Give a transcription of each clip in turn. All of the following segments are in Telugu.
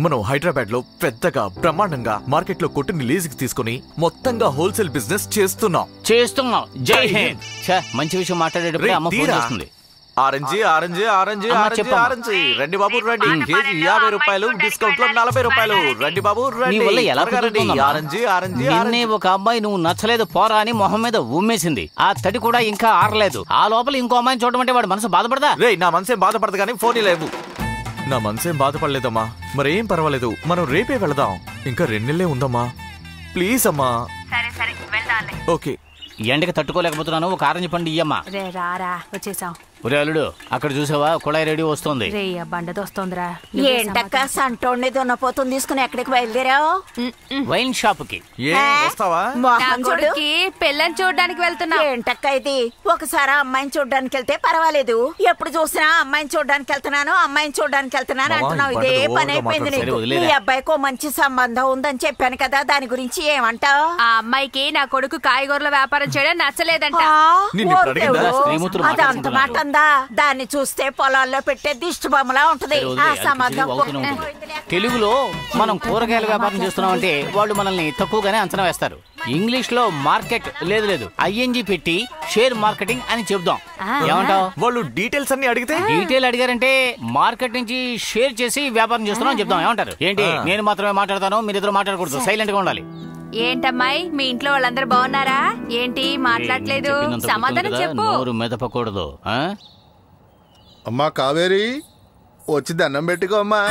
మనం హైదరాబాద్ లో పెద్దగా బ్రహ్మాండంగా మార్కెట్ లో కొట్టుని లీజుకి తీసుకుని మొత్తంగా హోల్సేల్ బిజినెస్ చేస్తున్నాం చేస్తున్నాం జై హింద్ ఛే, మంచి విషయం మాట్లాడేటప్పుడు రేయ్, అమ్మ ఫోన్ తీరా. చేస్తుంది ఆరెంజ్ ఆరెంజ్ ఆరెంజ్ అమ్మ, ఆరెంజ్ చెప్పమ్మా. ఆరెంజ్ రండి బాబు రండి కేజీ యాభై రూపాయలు డిస్కౌంట్ లో నలభై రూపాయలు రండి బాబు నీ రండి వల్ల ఎలా త్వరగా రండి. కుదురుతుందమ్మా? ఆరెంజ్ ఆరెంజ్ నిన్నే ఆరెంజ్ ఒక అమ్మాయి నువ్వు నచ్చలేదు పోరా అని మొహం మీద ఉమ్మేసింది ఆ తడి కూడా ఇంకా ఆరలేదు ఆ లోపల ఇంకో అమ్మాయిని చూడడం అంటే వాడు మనసు బాధపడదా రేయ్ నా మనసేం బాధపడదు కానీ ఫోన్ లేవు నా మనసేం బాధపడలేదమ్మా మరేం పర్వాలేదు మనం రేపే వెళదాం ఇంకా రెండెళ్ళే ఉందమ్మా ప్లీజ్ అమ్మా సరే సరే వెళ్దాంలే ఓకే ఎండకి తట్టుకోలేకపోతున్నాను ఒక ఆరెంజ్ పండు ఇయ్యమ్మా రే రారా వచ్చేసాం ఒరే అల్లుడు అక్కడ చూసావా కుళాయి రెడీ వస్తుంది రే ఆ బండది వస్తోందిరా ఏంటక్క సంటోడిని దున్నపోతుని తీసుకుని ఎక్కడికి బయలుదేరావు వైన్ షాప్ కి ఏ వస్తావా నా మోహన్ చూడు కొడుక్కి పెళ్ళని చూడడానికి వెళ్తున్నా ఏంటక్క ఇది ఒకసారి ఆ అమ్మాయిని చూడడానికి వెళ్తే పర్వాలేదు ఎప్పుడు చూసినా అమ్మాయిని చూడడానికి వెళ్తున్నాను అమ్మాయిని చూడడానికి వెళ్తున్నాను మామ, అంటున్నావు ఈ ఇదే పంటలు పని ఓవర్గా అయిపోయింది మాట్లాడు. నీకు సరే, వదిలేరా. నీ అబ్బాయికో మంచి సంబంధం ఉందని చెప్పాను కదా దాని గురించి ఏమంటావు ఆ అమ్మాయికి నా కొడుకు కాయగూరల వ్యాపారం చేయడం నచ్చలేదంట నిన్ను ఇప్పుడు అడిగిందా? స్త్రీమూర్తులు అది అంత మాట్లాడుకుంటున్నారు. మాట అందా దాన్ని చూస్తే పొలాల్లో పెట్టే దిష్టి బొమ్మలా ఉంటది సరే, ఆ వదిలే, అది సంబంధం చిరిగి అవుతూనే ఉంటుంది. తెలుగులో మనం కూరగాయల వ్యాపారం చేస్తున్నామంటే వాళ్ళు మనల్ని తక్కువగానే అంచనా వేస్తారు ఇంగ్లీష్ లో మార్కెట్ లేదు లేదు ఐఎన్జి పెట్టి షేర్ మార్కెటింగ్ అని చెప్దాం ఏమంటావు వాళ్ళు డీటెయిల్స్ అన్ని అడిగితే డీటెయిల్ అడిగారంటే మార్కెట్ నుంచి షేర్ చేసి వ్యాపారం చేస్తున్నాం అని చెప్దాం ఏమంటారు ఏంటి ఆ. నేను మాత్రమే మాట్లాడతాను మీరిద్దరు మాట్లాడకూడదు సైలెంట్ గా ఉండాలి ఏంటమ్మాయి మీ ఇంట్లో వాళ్ళందరూ బాగున్నారా ఏంటి మాట్లాడలేదు చెప్పిందంత సమాధానం గుర్తుంది కదా, చెప్పు నోరు మెదపకూడదు ఆ? అమ్మా కావేరి వచ్చి దండం పెట్టుకో అమ్మా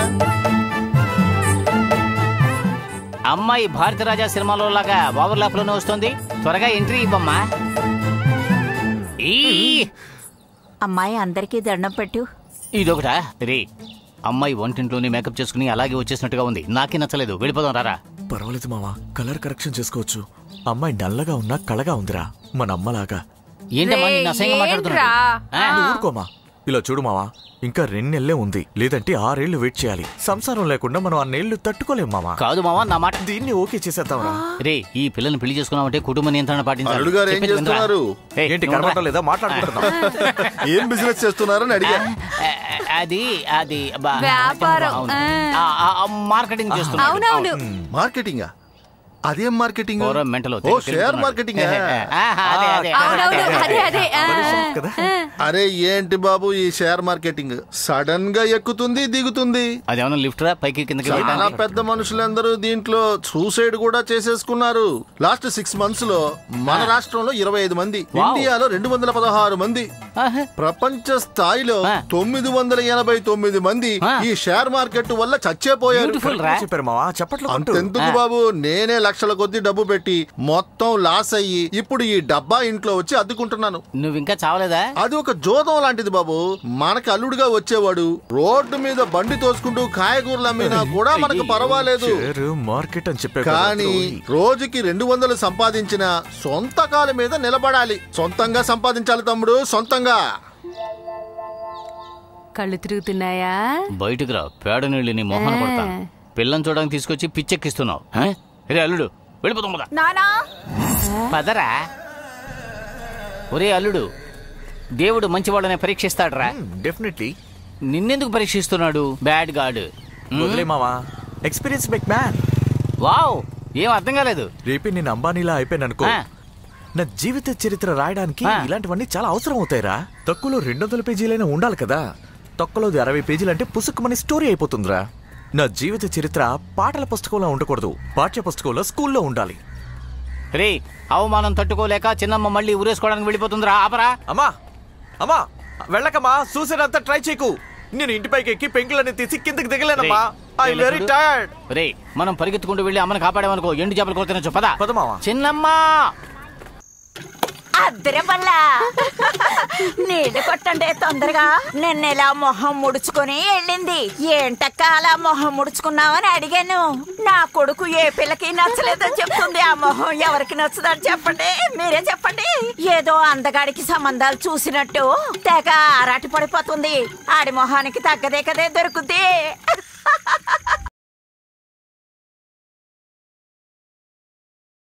అమ్మాయి భారతరాజా సినిమాలో లాగా ఓవర్లాప్ లోనే వస్తుంది త్వరగా ఎంట్రీ ఇవ్వమ్మా ఈ అమ్మాయి అందరికీ దండం పెట్టు ఇదొకటా రే అమ్మాయి వంటింట్లోనే మేకప్ చేసుకుని అలాగే వచ్చేసినట్టుగా ఉంది నాకే నచ్చలేదు వెళ్ళిపోదాం రారా పర్వాలేదు మావా కలర్ కరెక్షన్ చేసుకోవచ్చు అమ్మాయి నల్లగా ఉన్నా కళగా ఉందిరా మన అమ్మలాగా ఏంటమ్మా రేయ్, నిన్ను అసహ్యంగా ఏంట్రా? మాట్లాడుతున్నా నువ్వు ఊరుకోమా ఇలా చూడు మావా ఇంకా రెండెళ్లే ఉంది లేదంటే ఆరేళ్లు వెయిట్ చేయాలి సంసారం లేకుండా మనం ఆ నేళ్లు తట్టుకోలేం మావా కాదు మావా నా మాట దీన్ని ఓకే చేసేద్దాంరా రే ఈ పిల్లని పెళ్లి చేసుకున్నామంటే కుటుంబ నియంత్రణ పాటించాలి అల్లుడు గారు ఏం చెప్పేది వినరా? చేస్తున్నారు? ఏయ్, ఏంటి నువ్వు కనబడటం రా. లేదా మాట్లాడుకుంటున్నాం ఏం బిజినెస్ చేస్తున్నారని అడిగా ఆ, అది అది బా- వ్యాపారం, అవును. ఆ. ఆ, ఆ, ఆ, మార్కెటింగ్ చేస్తున్నాడు అవునవును మార్కెటింగా అదేం మార్కెటింగ్ పూర్వం మెంటలో ఓ షేర్ మార్కెటింగ్ ఆహా, అదే, అదే, అవునవును అదే అదే ఆ, కదా అరే ఏంటి బాబు ఈ షేర్ మార్కెటింగ్ సడన్ గా ఎక్కుతుంది దిగుతుంది అదేమన్నా లిఫ్ట్ రా పైకి కిందకి చాలా వెళ్ళడానికి? పెద్ద మనుషులందరూ దీంట్లో సూసైడ్ కూడా చేసేసుకున్నారు లాస్ట్ సిక్స్ మంత్స్ లో మన రాష్ట్రంలో ఇరవై ఐదు మంది వావ్. ఇండియాలో రెండు వందల పదహారు మంది ఆహా. ప్రపంచ స్థాయిలో ఆ. తొమ్మిది వందల ఎనభై తొమ్మిది మంది ఆ. ఈ షేర్ మార్కెట్ వల్ల చచ్చేపోయారు బ్యూటిఫుల్ రా చెప్పారు మావా చెప్పట్లు కొట్టు. అంతెందుకు ఆ. బాబు నేనే లక్షల కొద్ది డబ్బు పెట్టి మొత్తం లాస్ అయ్యి ఇప్పుడు ఈ డబ్బా ఇంట్లో వచ్చి అద్దుకుంటున్నాను నువ్వు ఇంకా చావలేదా అది ఒక జోదం లాంటిది బాబు మనకి అల్లుడుగా వచ్చేవాడు రోడ్డు మీద బండి తోసుకుంటూ కాయగూరలు అమ్మినా కూడా మనకు పర్వాలేదు షేర్ మార్కెట్ అని చెప్పారు కదా, కానీ ద్రోహి. రోజుకి రెండు వందలు సంపాదించిన సొంత కాల మీద నిలబడాలి సొంతంగా సంపాదించాలి తమ్ముడు సొంతంగా కళ్ళు తిరుగుతున్నాయా బయటకు రా పేడ నీళ్ళు నీ మొహన కొడతాను పిల్లని చూడడానికి తీసుకొచ్చి పిచ్చెక్కిస్తున్నావు ఆ? రే అల్లుడు వెళ్ళిపోతాం పద నానా పదరా ఒరే అల్లుడు దేవుడు మంచివాళ్ళనే పరీక్షిస్తాడ్రా డెఫినెట్లీ నిన్నెందుకు పరీక్షిస్తున్నాడు బ్యాడ్ గాడ్ వదిలే మావా ఎక్స్పీరియన్స్ మేక్ మ్యాన్ వావ్ ఏం అర్థం కాలేదు రేపే నేను అంబానీలా అయిపోయాను అనుకో ఆ. నా జీవిత చరిత్ర రాయడానికి ఆ. ఇలాంటివన్నీ చాలా అవసరం అవుతాయిరా తక్కువలో రెండు వందల పేజీలైనా ఉండాలి కదా తక్కువలో అరవై పేజీలు అంటే పుసుకుమని స్టోరీ అయిపోతుందిరా నా జీవిత చరిత్ర పాటల పుస్తకంలో ఉండకూడదు పాఠ్య పుస్తకంలో స్కూల్లో ఉండాలి రే అవమానం తట్టుకోలేక చిన్నమ్మ మళ్ళీ ఊరేసుకోవడానికి వెళ్ళిపోతుందిరా ఆపరా అమ్మా అమ్మా వెళ్ళకమ్మా చూసేదంతా ట్రై చేయకు నేను ఇంటిపైకి ఎక్కి పెంకులని తీసి కిందకి దిగలేనమ్మా ఐ రేయ్, వెరీ చూడు. టైర్డ్ రే మనం పరిగెత్తుకుంటూ వెళ్ళి అమ్మని కాపాడామనుకో ఎండు చేపలు కొడుతున్నా పద పద మావా. చిన్నమ్మా అద్దరే వల్ల నీళ్లు కొట్టండి తొందరగా నిన్న ఇలా మొహం ముడుచుకొని వెళ్ళింది ఏంటక్క అలా మొహం ముడుచుకున్నావని అడిగాను నా కొడుకు ఏ పిల్లకి నచ్చలేదని చెప్తుంది ఆ మొహం ఎవరికి నచ్చదని చెప్పండి మీరే చెప్పండి ఏదో అందగాడికి సంబంధాలు చూసినట్టు తెగ ఆరాటి పడిపోతుంది ఆడి మొహానికి తగ్గదే కదే దొరుకుద్ది